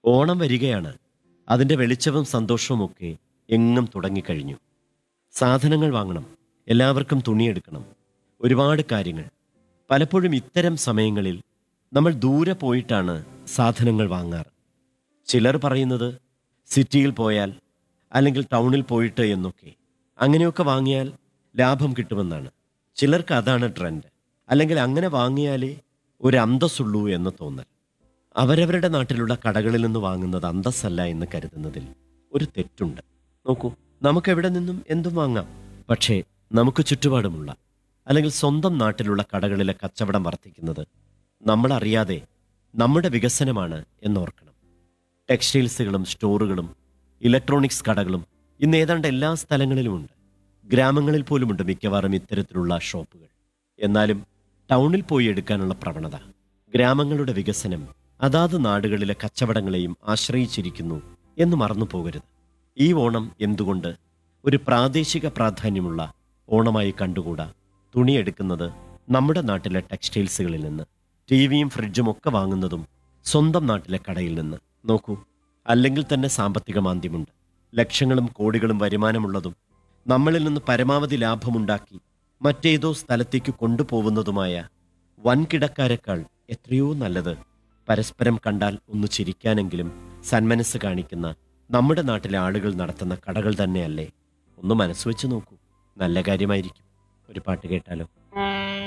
ഓണം വരികയാണ് അതിൻ്റെ വെളിച്ചവും സന്തോഷവുമൊക്കെ എങ്ങും തുടങ്ങിക്കഴിഞ്ഞു സാധനങ്ങൾ വാങ്ങണം എല്ലാവർക്കും തുണിയെടുക്കണം ഒരുപാട് കാര്യങ്ങൾ പലപ്പോഴും ഇത്തരം സമയങ്ങളിൽ നമ്മൾ ദൂരെ പോയിട്ടാണ് സാധനങ്ങൾ വാങ്ങാറ് ചിലർ പറയുന്നത് സിറ്റിയിൽ പോയാൽ അല്ലെങ്കിൽ ടൗണിൽ പോയിട്ട് എന്നൊക്കെ അങ്ങനെയൊക്കെ വാങ്ങിയാൽ ലാഭം കിട്ടുമെന്നാണ് ചിലർക്ക് അതാണ് ട്രെൻഡ് അല്ലെങ്കിൽ അങ്ങനെ വാങ്ങിയാലേ ഒരു അന്തസ്സുള്ളൂ എന്ന് തോന്നൽ അവരവരുടെ നാട്ടിലുള്ള കടകളിൽ നിന്ന് വാങ്ങുന്നത് അന്തസ്സല്ല എന്ന് കരുതുന്നതിൽ ഒരു തെറ്റുണ്ട് നോക്കൂ നമുക്ക് എവിടെ നിന്നും എന്തും വാങ്ങാം പക്ഷേ നമുക്ക് ചുറ്റുപാടുമുള്ള അല്ലെങ്കിൽ സ്വന്തം നാട്ടിലുള്ള കടകളിലെ കച്ചവടം വർദ്ധിക്കുന്നത് നമ്മളറിയാതെ നമ്മുടെ വികസനമാണ് എന്നോർക്കണം ടെക്സ്റ്റൈൽസുകളും സ്റ്റോറുകളും ഇലക്ട്രോണിക്സ് കടകളും ഇന്ന് ഏതാണ്ട് എല്ലാ സ്ഥലങ്ങളിലുമുണ്ട് ഗ്രാമങ്ങളിൽ പോലുമുണ്ട് മിക്കവാറും ഇത്തരത്തിലുള്ള ഷോപ്പുകൾ എന്നാലും ടൗണിൽ പോയി എടുക്കാനുള്ള പ്രവണത ഗ്രാമങ്ങളുടെ വികസനം അതാത് നാടുകളിലെ കച്ചവടങ്ങളെയും ആശ്രയിച്ചിരിക്കുന്നു എന്ന് മറന്നു പോകരുത് ഈ ഓണം എന്തുകൊണ്ട് ഒരു പ്രാദേശിക പ്രാധാന്യമുള്ള ഓണമായി കണ്ടുകൂടാ തുണിയെടുക്കുന്നത് നമ്മുടെ നാട്ടിലെ ടെക്സ്റ്റൈൽസുകളിൽ നിന്ന് ടി വിയും ഫ്രിഡ്ജും ഒക്കെ വാങ്ങുന്നതും സ്വന്തം നാട്ടിലെ കടയിൽ നിന്ന് നോക്കൂ അല്ലെങ്കിൽ തന്നെ സാമ്പത്തിക മാന്ദ്യമുണ്ട് ലക്ഷങ്ങളും കോടികളും വരുമാനമുള്ളതും നമ്മളിൽ നിന്ന് പരമാവധി ലാഭമുണ്ടാക്കി മറ്റേതോ സ്ഥലത്തേക്ക് കൊണ്ടുപോകുന്നതുമായ വൻകിടക്കാരെക്കാൾ എത്രയോ നല്ലത് പരസ്പരം കണ്ടാൽ ഒന്ന് ചിരിക്കാനെങ്കിലും സന്മനസ് കാണിക്കുന്ന നമ്മുടെ നാട്ടിലെ ആളുകൾ നടത്തുന്ന കടകൾ തന്നെയല്ലേ ഒന്ന് മനസ്സ് വെച്ച് നോക്കൂ നല്ല കാര്യമായിരിക്കും ഒരു പാട്ട് കേട്ടാലോ